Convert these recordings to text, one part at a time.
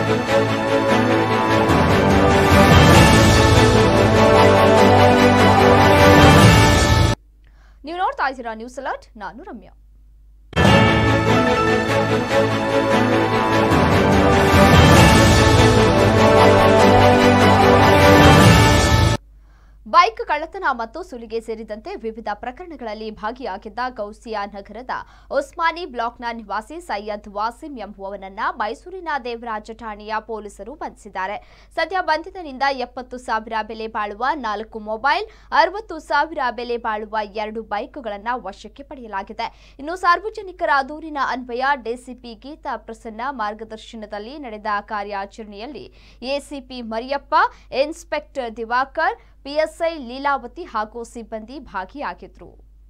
ನೀವು ನೋಡ್ತಾ ಇದ್ದೀರಾ ನ್ಯೂಸ್ ಅಲರ್ಟ್ ನಾನು ರಮ್ಯಾ ಬೈಕ್ ಕಳ್ಳತನ ಮತ್ತು ಸುಲಿಗೆ ಸೇರಿದಂತೆ ವಿವಿಧ ಪ್ರಕರಣಗಳಲ್ಲಿ ಭಾಗಿಯಾಗಿದ್ದ ಗೌಸಿಯಾ ನಗರದ ಉಸ್ಮಾನಿ ಬ್ಲಾಕ್ನ ನಿವಾಸಿ ಸೈಯದ್ ವಾಸಿಂ ಎಂಬುವವನನ್ನ ಮೈಸೂರಿನ ದೇವರಾಜ ಠಾಣೆಯ ಪೊಲೀಸರು ಬಂಧಿಸಿದ್ದಾರೆ ಸದ್ಯ ಬಂಧಿತನಿಂದ ಎಪ್ಪತ್ತು ಸಾವಿರ ಬೆಲೆ ಬಾಳುವ ನಾಲ್ಕು ಮೊಬೈಲ್ ಅರವತ್ತು ಸಾವಿರ ಬೆಲೆ ಬಾಳುವ ಎರಡು ಬೈಕ್ಗಳನ್ನು ವಶಕ್ಕೆ ಪಡೆಯಲಾಗಿದೆ ಇನ್ನು ಸಾರ್ವಜನಿಕರ ದೂರಿನ ಅನ್ವಯ ಡಿಸಿಪಿ ಗೀತಾ ಪ್ರಸನ್ನ ಮಾರ್ಗದರ್ಶನದಲ್ಲಿ ನಡೆದ ಕಾರ್ಯಾಚರಣೆಯಲ್ಲಿ ACP Mariyappa inspector Diwakar PSI Leelavathi ಹಾಗೂ ಸಿಬ್ಬಂದಿ ಭಾಗಿಯಾಗಿದ್ರು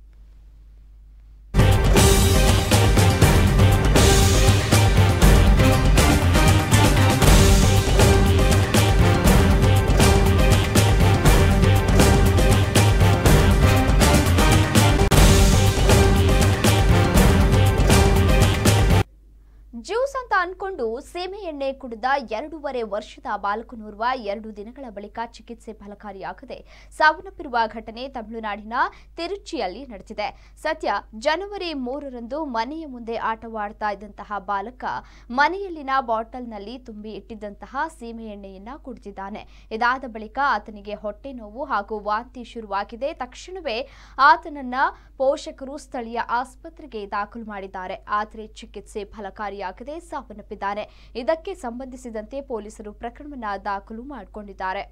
ಜ್ಯೂಸ್ ಅಂತ ಅನ್ಕೊಂಡು ಸೀಮೆ ಎಣ್ಣೆ ಕುಡಿದ ಎರಡೂವರೆ ವರ್ಷದ ಬಾಲಕನೋರ್ವ ಎರಡು ದಿನಗಳ ಬಳಿಕ ಚಿಕಿತ್ಸೆ ಫಲಕಾರಿಯಾಗದೆ ಸಾವನ್ನಪ್ಪಿರುವ ಘಟನೆ ತಮಿಳುನಾಡಿನ ತಿರುಚಿಯಲ್ಲಿ ನಡೆದಿದೆ ಸದ್ಯ ಜನವರಿ ಮೂರರಂದು ಮನೆಯ ಮುಂದೆ ಆಟವಾಡ್ತಾ ಇದ್ದಂತಹ ಬಾಲಕ ಮನೆಯಲ್ಲಿನ ಬಾಟಲ್ನಲ್ಲಿ ತುಂಬಿ ಇಟ್ಟಿದ್ದಂತಹ ಸೀಮೆ ಎಣ್ಣೆಯನ್ನ ಕುಡಿದಿದ್ದಾನೆ ಇದಾದ ಬಳಿಕ ಆತನಿಗೆ ಹೊಟ್ಟೆ ನೋವು ಹಾಗೂ ವಾಂತಿ ಶುರುವಾಗಿದೆ ತಕ್ಷಣವೇ ಆತನನ್ನ ಪೋಷಕರು ಸ್ಥಳೀಯ ಆಸ್ಪತ್ರೆಗೆ ದಾಖಲು ಮಾಡಿದ್ದಾರೆ ಆದರೆ ಚಿಕಿತ್ಸೆ ಫಲಕಾರಿಯಾಗದೆ ಸಾವನ್ನಪ್ಪಿದ್ದಾನೆ ಇದಕ್ಕೆ ಸಂಬಂಧಿಸಿದಂತೆ ಪೊಲೀಸರು ಪ್ರಕರಣವನ್ನ ದಾಖಲು ಮಾಡಿಕೊಂಡಿದ್ದಾರೆ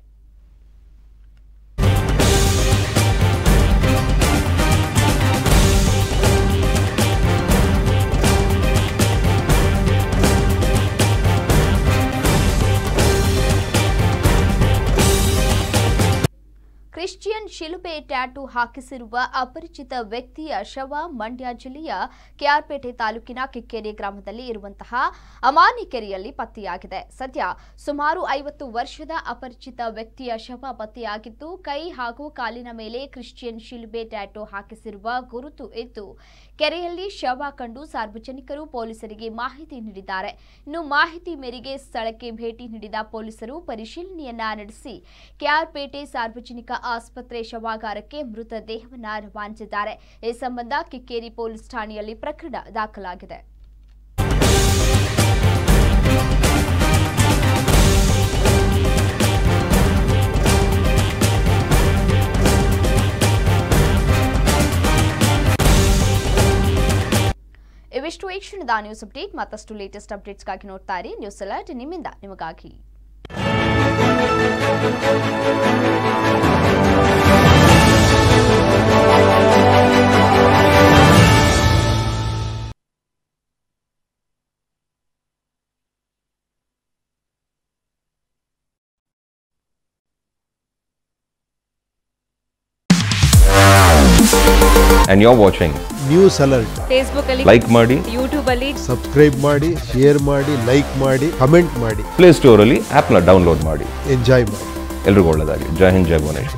ಕ್ರಿಶ್ಚಿಯನ್ ಶಿಲುಬೆ ಟ್ಯಾಟೂ ಹಾಕಿಸಿರುವ ಅಪರಿಚಿತ ವ್ಯಕ್ತಿಯ ಶವ ಮಂಡ್ಯ ಜಿಲ್ಲೆಯ ಕೆಆರ್ಪೇಟೆ ತಾಲೂಕಿನ ಕಿಕ್ಕೇರಿ ಗ್ರಾಮದಲ್ಲಿ ಇರುವಂತಹ ಅಮಾನಿಕೆರೆಯಲ್ಲಿ ಪತ್ತೆಯಾಗಿದೆ ಸದ್ಯ ಸುಮಾರು ಐವತ್ತು ವರ್ಷದ ಅಪರಿಚಿತ ವ್ಯಕ್ತಿಯ ಶವ ಪತ್ತೆಯಾಗಿದ್ದು ಕೈ ಹಾಗೂ ಕಾಲಿನ ಮೇಲೆ ಕ್ರಿಶ್ಚಿಯನ್ ಶಿಲುಬೆ ಟ್ಯಾಟೂ ಹಾಕಿಸಿರುವ ಗುರುತು ಇದ್ದು ಕೆರೆಯಲ್ಲಿ ಶವ ಕಂಡು ಸಾರ್ವಜನಿಕರು ಪೊಲೀಸರಿಗೆ ಮಾಹಿತಿ ನೀಡಿದ್ದಾರೆ ಇನ್ನು ಮಾಹಿತಿ ಮೇರೆಗೆ ಸ್ಥಳಕ್ಕೆ ಭೇಟಿ ನೀಡಿದ ಪೊಲೀಸರು ಪರಿಶೀಲನೆಯನ್ನ ನಡೆಸಿ ಕೆಆರ್ಪೇಟೆ ಸಾರ್ವಜನಿಕ ಆಸ್ಪತ್ರೆ ಶವಾಗಾರಕ್ಕೆ ಮೃತದೇಹವನ್ನ ರವಾನಿಸಿದ್ದಾರೆ ಈ ಸಂಬಂಧ ಕಿಕ್ಕೇರಿ ಪೊಲೀಸ್ ಠಾಣೆಯಲ್ಲಿ ಪ್ರಕರಣ ದಾಖಲಾಗಿದೆ ಇವಿಷ್ಟು ಈ ಕ್ಷಣದ ನ್ಯೂಸ್ ಅಪ್ಡೇಟ್ ಮತ್ತಷ್ಟು ಲೇಟೆಸ್ಟ್ ಅಪ್ಡೇಟ್ಸ್ಗಾಗಿ ನೋಡ್ತಾ ಇರಿ ನ್ಯೂಸ್ ಅಲರ್ಟ್ ನಿಮ್ಮಿಂದ ನಿಮಗಾಗಿ and you're watching. News alert Facebook ಅಲ್ಲಿ Like ಮಾಡಿ ಯೂಟ್ಯೂಬ್ ಅಲ್ಲಿ ಸಬ್ಸ್ಕ್ರೈಬ್ ಮಾಡಿ ಶೇರ್ ಮಾಡಿ ಲೈಕ್ ಮಾಡಿ ಕಮೆಂಟ್ ಮಾಡಿ ಪ್ಲೇ ಸ್ಟೋರಲ್ಲಿ ಆ್ಯಪ್ನ ಡೌನ್ಲೋಡ್ ಮಾಡಿ ಎಂಜಾಯ್ ಮಾಡಿ ಎಲ್ರಿಗೂ ಒಳ್ಳೆಯದಾಗಲಿ ಜೈ ಹಿಂದ್ ಜೈ ಭುವನೇಶ್ವರಿ